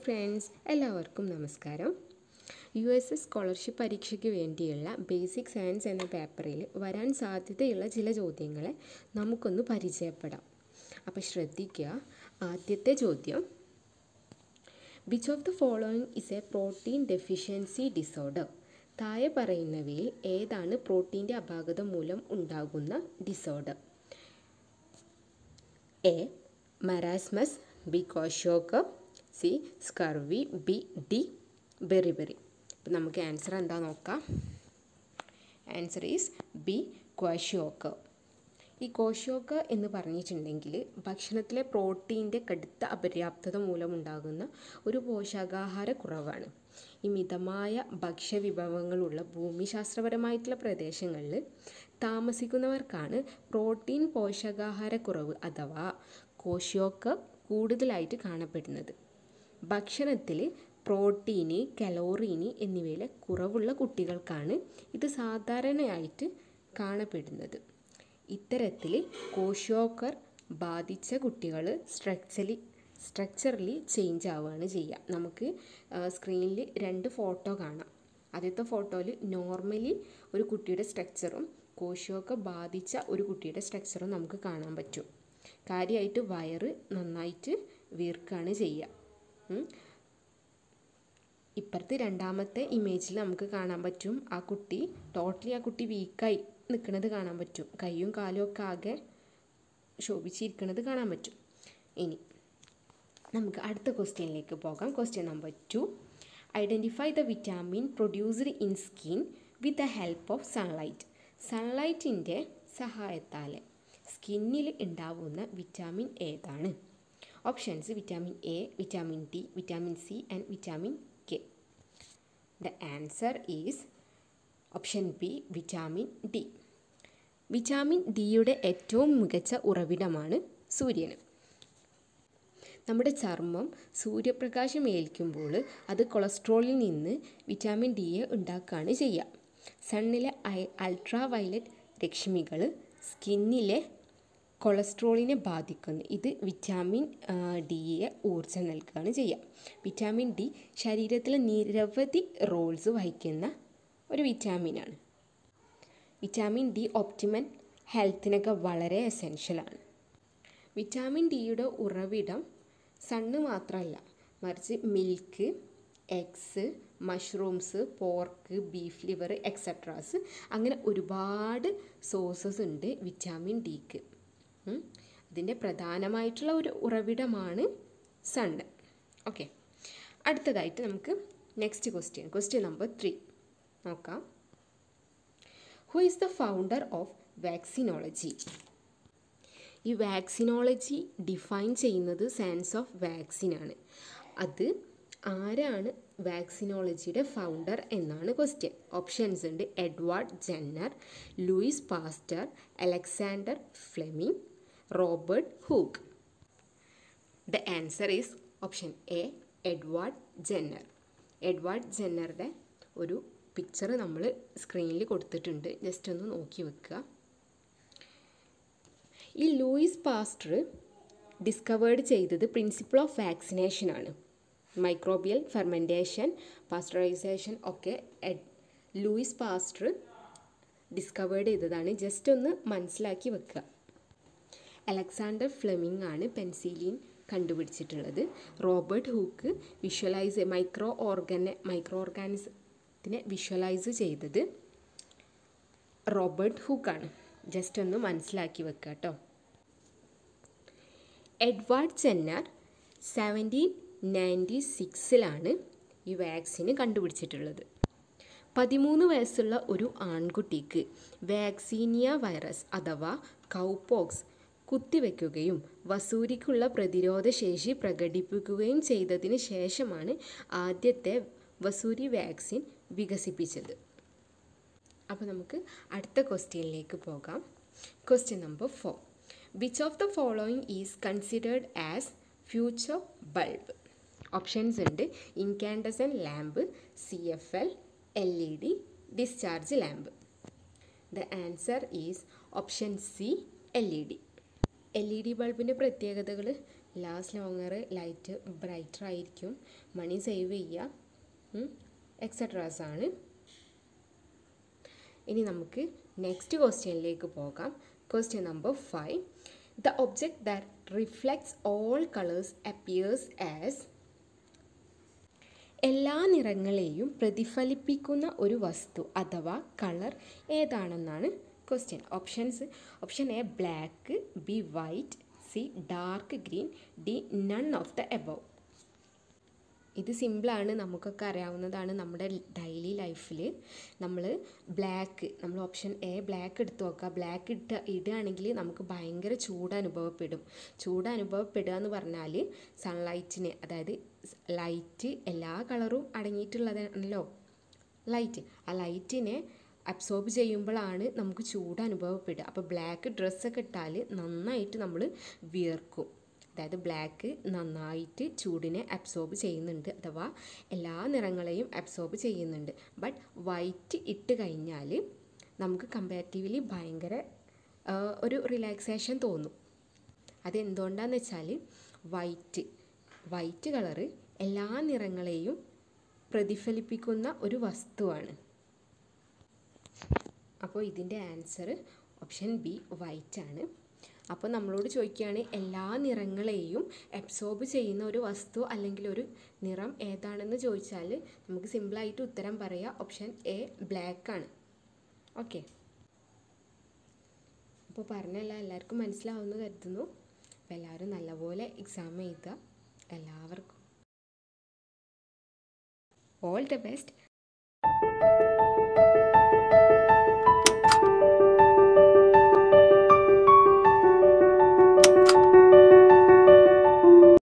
friends എല്ലാവർക്കും നമസ്കാരം U S S scholarship പരീക്ഷയ്ക്ക് വേണ്ടിയുള്ള ബേസിക് സയൻസ് എന്ന പേപ്പറിൽ വരാൻ സാധ്യതയുള്ള ചില ചോദ്യങ്ങളെ നമുക്കൊന്ന് പരിചയപ്പെടാം അപ്പോൾ ശ്രദ്ധിക്കുക ആദ്യത്തെ ചോദ്യം which of the following is a protein deficiency disorder താഴെ പറയുന്നവയിൽ ഏതാണ് പ്രോട്ടീൻ്റെ അപാകത മൂലം ഉണ്ടാകുന്ന disorder A marasmus B kwashiorkor C scurvy B D beriberi അപ്പം നമുക്ക് ആൻസർ എന്താ നോക്കാം ആൻസർ ഈസ് ബി ക്വാഷിയോക്ക് ഈ കോശോക്ക് എന്ന് പറഞ്ഞിട്ടുണ്ടെങ്കിൽ ഭക്ഷണത്തിലെ പ്രോട്ടീൻ്റെ കടുത്ത അപര്യാപ്തത മൂലമുണ്ടാകുന്ന ഒരു പോഷകാഹാര കുറവാണ് ഈ മിതമായ ഭക്ഷ്യവിഭവങ്ങളുള്ള ഭൂമിശാസ്ത്രപരമായിട്ടുള്ള പ്രദേശങ്ങളിൽ താമസിക്കുന്നവർക്കാണ് പ്രോട്ടീൻ പോഷകാഹാരക്കുറവ് അഥവാ കോശോക്ക് കൂടുതലായിട്ട് കാണപ്പെടുന്നത് ഭക്ഷണത്തിൽ പ്രോട്ടീന് കലോറീന് എന്നിവയിലെ കുറവുള്ള കുട്ടികൾക്കാണ് ഇത് സാധാരണയായിട്ട് കാണപ്പെടുന്നത് ഇത്തരത്തിൽ കോശോക്കർ ബാധിച്ച കുട്ടികൾ സ്ട്രക്ചറലി സ്ട്രക്ചറലി ചേഞ്ച് ആവുകയാണ് ചെയ്യുക നമുക്ക് സ്ക്രീനിൽ രണ്ട് ഫോട്ടോ കാണാം ആദ്യത്തെ ഫോട്ടോയിൽ നോർമലി ഒരു കുട്ടിയുടെ സ്ട്രക്ചറും കോശമൊക്കെ ബാധിച്ച ഒരു കുട്ടിയുടെ സ്ട്രക്ചറും നമുക്ക് കാണാൻ പറ്റും കാര്യമായിട്ട് വയറ് നന്നായിട്ട് വീർക്കുകയാണ് ചെയ്യുക ഇപ്പുറത്ത് രണ്ടാമത്തെ ഇമേജിൽ നമുക്ക് കാണാൻ പറ്റും ആ കുട്ടി ടോട്ടലി ആ കുട്ടി വീക്കായി നിൽക്കുന്നത് കാണാൻ പറ്റും കൈയും കാലും ഒക്കെ ആകെ ശോഭിച്ചിരിക്കുന്നത് കാണാൻ പറ്റും ഇനി നമുക്ക് അടുത്ത ക്വസ്റ്റ്യനിലേക്ക് പോകാം question number two identify the vitamin produced in skin with the help of sunlight സൺലൈറ്റിൻ്റെ സഹായത്താൽ സ്കിന്നിൽ ഉണ്ടാവുന്ന വിറ്റാമിൻ ഏതാണ് options vitamin A vitamin D vitamin C and vitamin K the answer is option B vitamin D vitamin ഡിയുടെ ഏറ്റവും മികച്ച ഉറവിടമാണ് സൂര്യന് നമ്മുടെ ചർമ്മം സൂര്യപ്രകാശം ഏൽക്കുമ്പോൾ അത് കൊളസ്ട്രോളിൽ നിന്ന് വിറ്റാമിൻ ഡിയെ ഉണ്ടാക്കുകയാണ് ചെയ്യുക സണ്ണിലെ അൾട്രാ വയലറ്റ് രശ്മികൾ സ്കിന്നിലെ കൊളസ്ട്രോളിനെ ബാധിക്കുന്നു ഇത് വിറ്റാമിൻ ഡിയെ ഊർജ്ജം നൽകുകയാണ് ചെയ്യുക വിറ്റാമിൻ ഡി ശരീരത്തിൽ നിരവധി റോൾസ് വഹിക്കുന്ന ഒരു വിറ്റാമിനാണ് വിറ്റാമിൻ ഡി ഒപ്റ്റിമൽ ഹെൽത്തിനൊക്കെ വളരെ എസെൻഷ്യലാണ് വിറ്റാമിൻ ഡിയുടെ ഉറവിടം സണ്ണ് മാത്രമല്ല മറിച്ച് milk eggs mushrooms pork beef liver etceteras അങ്ങനെ ഒരുപാട് സോഴ്സസ് ഉണ്ട് വിറ്റാമിൻ ഡിക്ക് അതിൻ്റെ പ്രധാനമായിട്ടുള്ള ഒരു ഉറവിടമാണ് സണ്ണ് ഓക്കെ അടുത്തതായിട്ട് നമുക്ക് next question question number three നോക്കാം who is the founder of vaccinology ഈ വാക്സിനോളജി ഡിഫൈൻ ചെയ്യുന്നത് സയൻസ് ഓഫ് വാക്സിൻ ആണ് അത് ആരാണ് വാക്സിനോളജിയുടെ ഫൗണ്ടർ എന്നാണ് ക്വസ്റ്റ്യൻ ഓപ്ഷൻസ് ഉണ്ട് Edward Jenner Louis Pasteur Alexander Fleming Robert Hooke the answer is option A Edward ജെന്നർ എഡ്വാർഡ് ജെന്നറുടെ ഒരു പിക്ചർ നമ്മൾ സ്ക്രീനിൽ കൊടുത്തിട്ടുണ്ട് ജസ്റ്റ് ഒന്ന് നോക്കി വെക്കുക ഈ ലൂയിസ് പാസ്റ്റർ ഡിസ്കവേർഡ് ചെയ്തത് പ്രിൻസിപ്പിൾ ഓഫ് വാക്സിനേഷൻ ആണ് മൈക്രോബിയൽ ഫെർമെൻറ്റേഷൻ പാസ്റ്ററൈസേഷൻ ഒക്കെ ലൂയിസ് പാസ്റ്റർ ഡിസ്കവേർഡ് ചെയ്തതാണ് ജസ്റ്റ് ഒന്ന് മനസ്സിലാക്കി വെക്കുക അലക്സാണ്ടർ ഫ്ലെമിംഗ് ആണ് പെൻസിലിൻ കണ്ടുപിടിച്ചിട്ടുള്ളത് റോബർട്ട് ഹൂക്ക് വിഷ്വലൈസ് മൈക്രോ ഓർഗനെ മൈക്രോ ഓർഗാനിസത്തിനെ വിഷ്വലൈസ് ചെയ്തത് റോബർട്ട് ഹൂക്കാണ് ജസ്റ്റ് ഒന്ന് മനസ്സിലാക്കി വെക്കുക കേട്ടോ എഡ്വാർഡ് ചെന്നർ സെവൻറ്റീൻ നയൻറ്റി സിക്സിലാണ് ഈ വാക്സിന് കണ്ടുപിടിച്ചിട്ടുള്ളത് പതിമൂന്ന് വയസ്സുള്ള ഒരു ആൺകുട്ടിക്ക് വാക്സീനിയ വൈറസ് അഥവാ കൗപോക്സ് കുത്തിവെക്കുകയും വസൂരിക്കുള്ള പ്രതിരോധ ശേഷി പ്രകടിപ്പിക്കുകയും ചെയ്തതിന് ശേഷമാണ് ആദ്യത്തെ വസൂരി വാക്സിൻ വികസിപ്പിച്ചത് അപ്പോൾ നമുക്ക് അടുത്ത ക്വസ്റ്റ്യനിലേക്ക് പോകാം question number four which of the following is considered as future bulb options ഉണ്ട് incandescent lamp C F L L E D discharge lamp the answer is option C L E D L E D ബൾബിൻ്റെ പ്രത്യേകതകൾ last longer light brighter ആയിരിക്കും മണി save ചെയ്യുക എക്സെട്രാസ് ആണ് ഇനി നമുക്ക് next ക്വസ്റ്റ്യനിലേക്ക് പോകാം question number five the object that reflects all colours appears as എല്ലാ നിറങ്ങളെയും പ്രതിഫലിപ്പിക്കുന്ന ഒരു വസ്തു അഥവാ കളർ ഏതാണെന്നാണ് question options option A black B white C dark green D none of the above ഇത് സിമ്പിളാണ് നമുക്കൊക്കെ അറിയാവുന്നതാണ് നമ്മുടെ ഡെയിലി ലൈഫിൽ നമ്മൾ ബ്ലാക്ക് നമ്മൾ ഓപ്ഷൻ എ ബ്ലാക്ക് എടുത്ത് നോക്കുക ബ്ലാക്ക് ഇട്ട് ഇടുകയാണെങ്കിൽ നമുക്ക് ഭയങ്കര ചൂട് അനുഭവപ്പെടും ചൂട് അനുഭവപ്പെടുക എന്ന് പറഞ്ഞാൽ സൺലൈറ്റിന് അതായത് ലൈറ്റ് എല്ലാ കളറും അടങ്ങിയിട്ടുള്ളതാണല്ലോ ലൈറ്റ് ആ ലൈറ്റിനെ അബ്സോർബ് ചെയ്യുമ്പോഴാണ് നമുക്ക് ചൂട് അനുഭവപ്പെടുക അപ്പോൾ ബ്ലാക്ക് ഡ്രസ്സൊക്കെ ഇട്ടാൽ നന്നായിട്ട് നമ്മൾ വിയർക്കും അതായത് ബ്ലാക്ക് നന്നായിട്ട് ചൂടിനെ അബ്സോർബ് ചെയ്യുന്നുണ്ട് അഥവാ എല്ലാ നിറങ്ങളെയും അബ്സോർബ് ചെയ്യുന്നുണ്ട് ബട്ട് വൈറ്റ് ഇട്ട് കഴിഞ്ഞാൽ നമുക്ക് കമ്പാരിറ്റീവ്ലി ഭയങ്കര ഒരു റിലാക്സേഷൻ തോന്നും അതെന്തുകൊണ്ടാന്ന് വെച്ചാൽ വൈറ്റ് വൈറ്റ് കളറ് എല്ലാ നിറങ്ങളെയും പ്രതിഫലിപ്പിക്കുന്ന ഒരു വസ്തുവാണ് അപ്പോൾ ഇതിൻ്റെ ആൻസർ ഓപ്ഷൻ ബി വൈറ്റ് ആണ് അപ്പോൾ നമ്മളോട് ചോദിക്കുകയാണ് എല്ലാ നിറങ്ങളെയും അബ്സോർബ് ചെയ്യുന്ന ഒരു വസ്തു അല്ലെങ്കിൽ ഒരു നിറം ഏതാണെന്ന് ചോദിച്ചാൽ നമുക്ക് സിമ്പിളായിട്ട് ഉത്തരം പറയാം ഓപ്ഷൻ എ ബ്ലാക്ക് ആണ് ഓക്കെ അപ്പോൾ പറഞ്ഞല്ല എല്ലാവർക്കും മനസ്സിലാവുമെന്ന് കരുതുന്നു അപ്പോൾ എല്ലാവരും നല്ലപോലെ എക്സാം എഴുതുക എല്ലാവർക്കും ഓൾ ദ ബെസ്റ്റ്